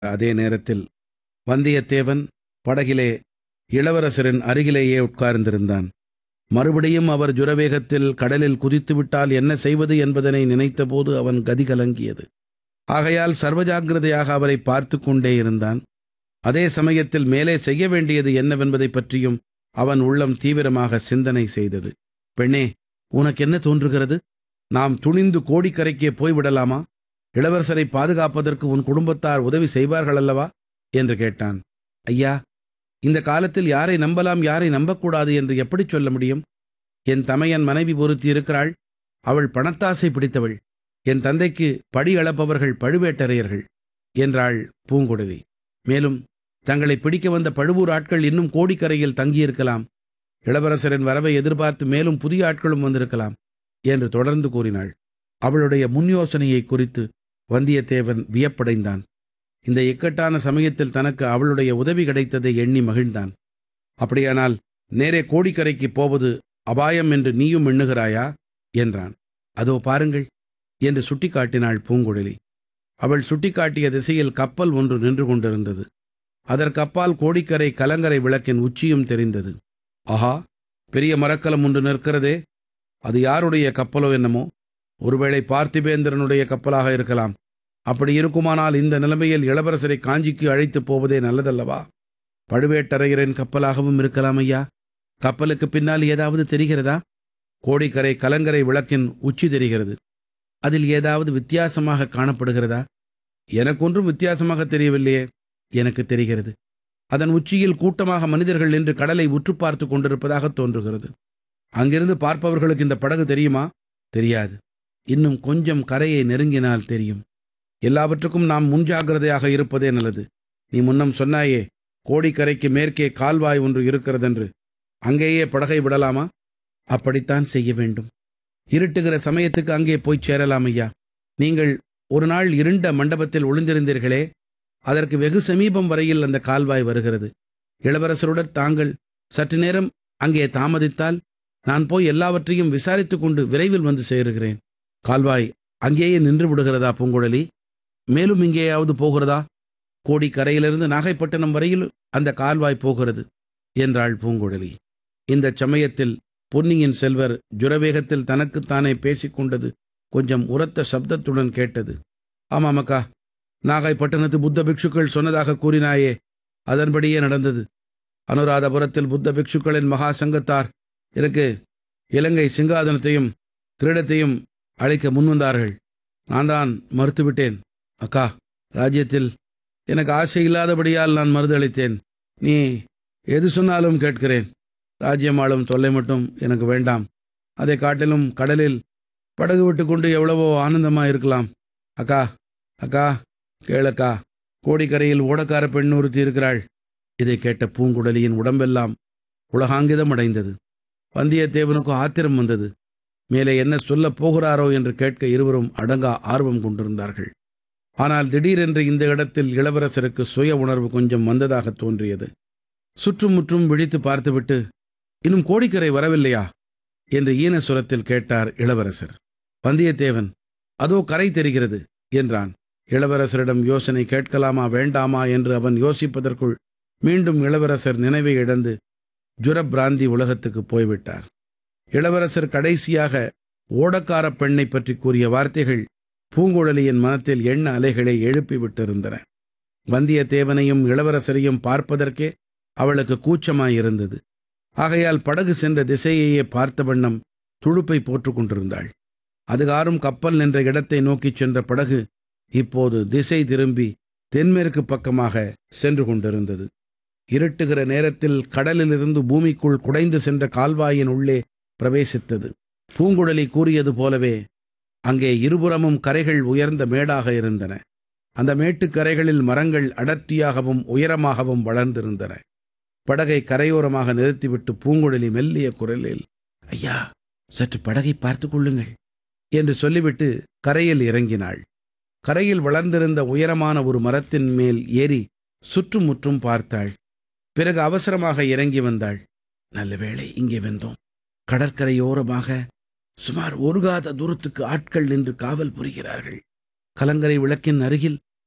அதே நேரத்தில் வந்தியத்தேவன் படகிலே இளவரசரின் அருகிலேயே உட்கார்ந்திருந்தான் மறுபடியும் அவர் ஜுரவேகத்தில் கடலில் குதித்துவிட்டால் என்ன செய்வது என்பதனை நினைத்தபோது அவன் கதி கலங்கியது ஆகையால் சர்வஜாக்கிரதையாக அவரை பார்த்து கொண்டே இருந்தான் அதே சமயத்தில் மேலே செய்ய வேண்டியது என்னவென்பதைப் பற்றியும் அவன் உள்ளம் தீவிரமாக சிந்தனை செய்தது பெண்ணே உனக்கு என்ன தோன்றுகிறது நாம் துணிந்து கோடிக்கரைக்கே போய்விடலாமா இளவரசரை பாதுகாப்பதற்கு உன் குடும்பத்தார் உதவி செய்வார்கள் அல்லவா என்று கேட்டான் ஐயா இந்த காலத்தில் யாரை நம்பலாம் யாரை நம்பக்கூடாது என்று எப்படி சொல்ல முடியும் என் தமையன் மனைவி ஒருத்தி இருக்கிறாள் அவள் பணத்தாசை பிடித்தவள் என் தந்தைக்கு படி அளப்பவர்கள் பழுவேட்டரையர்கள் என்றாள் பூங்குழலி மேலும் தங்களை பிடிக்க வந்த பழுவூர் ஆட்கள் இன்னும் கோடிக்கரையில் தங்கியிருக்கலாம் இளவரசரின் வரவை எதிர்பார்த்து மேலும் புதிய ஆட்களும் வந்திருக்கலாம் என்று தொடர்ந்து கூறினாள் அவளுடைய முன் யோசனையை குறித்து வந்தியத்தேவன் வியப்படைந்தான் இந்த இக்கட்டான சமயத்தில் தனக்கு அவளுடைய உதவி கிடைத்ததை எண்ணி மகிழ்ந்தான் அப்படியானால் நேரே கோடிக்கரைக்கு போவது அபாயம் என்று நீயும் எண்ணுகிறாயா என்றான் அதோ பாருங்கள் என்று சுட்டிக்காட்டினாள் பூங்குழலி அவள் சுட்டிக்காட்டிய திசையில் கப்பல் ஒன்று நின்று கொண்டிருந்தது அதற்கப்பால் கோடிக்கரை கலங்கரை விளக்கின் உச்சியும் தெரிந்தது ஆஹா பெரிய மரக்கலம் ஒன்று நிற்கிறதே அது யாருடைய கப்பலோ என்னமோ ஒருவேளை பார்த்திபேந்திரனுடைய கப்பலாக இருக்கலாம் அப்படி இருக்குமானால் இந்த நிலைமையில் இளவரசரை காஞ்சிக்கு அழைத்துப் போவதே நல்லதல்லவா பழுவேட்டரையரின் கப்பலாகவும் இருக்கலாம் ஐயா கப்பலுக்கு பின்னால் ஏதாவது தெரிகிறதா கோடிக்கரை கலங்கரை விளக்கின் உச்சி தெரிகிறது அதில் ஏதாவது வித்தியாசமாக காணப்படுகிறதா எனக்கொன்றும் வித்தியாசமாக தெரியவில்லையே எனக்கு தெரிகிறது அதன் உச்சியில் கூட்டமாக மனிதர்கள் நின்று கடலை உற்று பார்த்து கொண்டிருப்பதாக தோன்றுகிறது அங்கிருந்து பார்ப்பவர்களுக்கு இந்த படகு தெரியுமா தெரியாது இன்னும் கொஞ்சம் கரையை நெருங்கினால் தெரியும் எல்லாவற்றுக்கும் நாம் முன்ஜாகிரதையாக இருப்பதே நல்லது நீ முன்னம் சொன்னாயே கோடிக்கரைக்கு மேற்கே கால்வாய் ஒன்று இருக்கிறதென்று அங்கேயே படகை விடலாமா அப்படித்தான் செய்ய வேண்டும் இருட்டுகிற சமயத்துக்கு அங்கே போய் சேரலாம் ஐயா நீங்கள் ஒரு நாள் இருண்ட மண்டபத்தில் ஒளிந்திருந்தீர்களே அதற்கு வெகு சமீபம் வரையில் அந்த கால்வாய் வருகிறது இளவரசருடன் தாங்கள் சற்று நேரம் அங்கே தாமதித்தால் நான் போய் எல்லாவற்றையும் விசாரித்துக் கொண்டு விரைவில் வந்து சேருகிறேன் கால்வாய் அங்கேயே நின்று விடுகிறதா பூங்குழலி மேலும் இங்கேயாவது போகிறதா கோடிக்கரையிலிருந்து நாகைப்பட்டினம் வரையில் அந்த கால்வாய் போகிறது என்றாள் பூங்குழலி இந்தச் சமயத்தில் பொன்னியின் செல்வர் ஜுரவேகத்தில் தனக்குத்தானே பேசிக்கொண்டது கொஞ்சம் உரத்த சப்தத்துடன் கேட்டது ஆமாம் அக்கா நாகைப்பட்டினத்து புத்த பிக்ஷுக்கள் சொன்னதாக கூறினாயே அதன்படியே நடந்தது அனுராதபுரத்தில் புத்த பிக்ஷுக்களின் மகா சங்கத்தார் எனக்கு இலங்கை சிங்காதனத்தையும் கிரீடத்தையும் அளிக்க முன்வந்தார்கள் நான் தான் மறுத்துவிட்டேன் அக்கா ராஜ்யத்தில் எனக்கு ஆசை இல்லாதபடியால் நான் மறுதளித்தேன் நீ எது சொன்னாலும் கேட்கிறேன் ராஜ்யம் ஆளும் தொல்லை மட்டும் எனக்கு வேண்டாம் அதை காட்டிலும் கடலில் படகு விட்டு கொண்டு எவ்வளவோ ஆனந்தமா இருக்கலாம் அக்கா அக்கா கேளக்கா கோடிக்கரையில் ஓடக்கார பெண் ஒருத்தி இருக்கிறாள் இதை கேட்ட பூங்குழலியின் உடம்பெல்லாம் உலகாங்கிதம் அடைந்தது வந்தியத்தேவனுக்கு ஆத்திரம் வந்தது மேலே என்ன சொல்லப் போகிறாரோ என்று கேட்க இருவரும் அடங்கா ஆர்வம் கொண்டிருந்தார்கள் ஆனால் திடீரென்று இந்த இடத்தில் இளவரசருக்கு சுய உணர்வு கொஞ்சம் வந்ததாக தோன்றியது சுற்றும் முற்றும் விழித்து பார்த்துவிட்டு இன்னும் கோடிக்கரை வரவில்லையா என்று ஈனசுரத்தில் கேட்டார் இளவரசர் வந்தியத்தேவன் அதோ கரை தெரிகிறது என்றான் இளவரசரிடம் யோசனை கேட்கலாமா வேண்டாமா என்று அவன் யோசிப்பதற்குள் மீண்டும் இளவரசர் நினைவை இழந்து ஜுரபிராந்தி உலகத்துக்கு போய்விட்டார் இளவரசர் கடைசியாக ஓடக்கார பெண்ணை பற்றி கூறிய வார்த்தைகள் பூங்குழலியின் மனத்தில் எண்ண அலைகளை எழுப்பி விட்டிருந்தன வந்தியத்தேவனையும் இளவரசரையும் பார்ப்பதற்கே அவளுக்கு கூச்சமாயிருந்தது ஆகையால் படகு சென்ற திசையையே பார்த்த வண்ணம் துடுப்பை போட்டுக் கொண்டிருந்தாள் அதுகாரும் கப்பல் நின்ற இடத்தை நோக்கிச் சென்ற படகு இப்போது திசை திரும்பி தென்மேற்கு பக்கமாக சென்று கொண்டிருந்தது இருட்டுகிற நேரத்தில் கடலிலிருந்து பூமிக்குள் குடைந்து சென்ற கால்வாயின் உள்ளே பிரவேசித்தது பூங்குழலி கூறியது போலவே அங்கே இருபுறமும் கரைகள் உயர்ந்த மேடாக இருந்தன அந்த மேட்டுக்கரைகளில் மரங்கள் அடர்த்தியாகவும் உயரமாகவும் வளர்ந்திருந்தன படகை கரையோரமாக நிறுத்திவிட்டு பூங்குழலி மெல்லிய குரலில் ஐயா சற்று படகை பார்த்து கொள்ளுங்கள் என்று சொல்லிவிட்டு கரையில் இறங்கினாள் கரையில் வளர்ந்திருந்த உயரமான ஒரு மரத்தின் மேல் ஏறி சுற்றுமுற்றும் பார்த்தாள் பிறகு அவசரமாக இறங்கி வந்தாள் நல்ல வேளை இங்கே வென்றோம் கடற்கரையோரமாக சுமார் ஒரு காத தூரத்துக்கு ஆட்கள் நின்று காவல் புரிகிறார்கள் கலங்கரை விளக்கின் அருகில்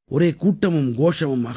ஒரே கூட்டமும் கோஷமுமாக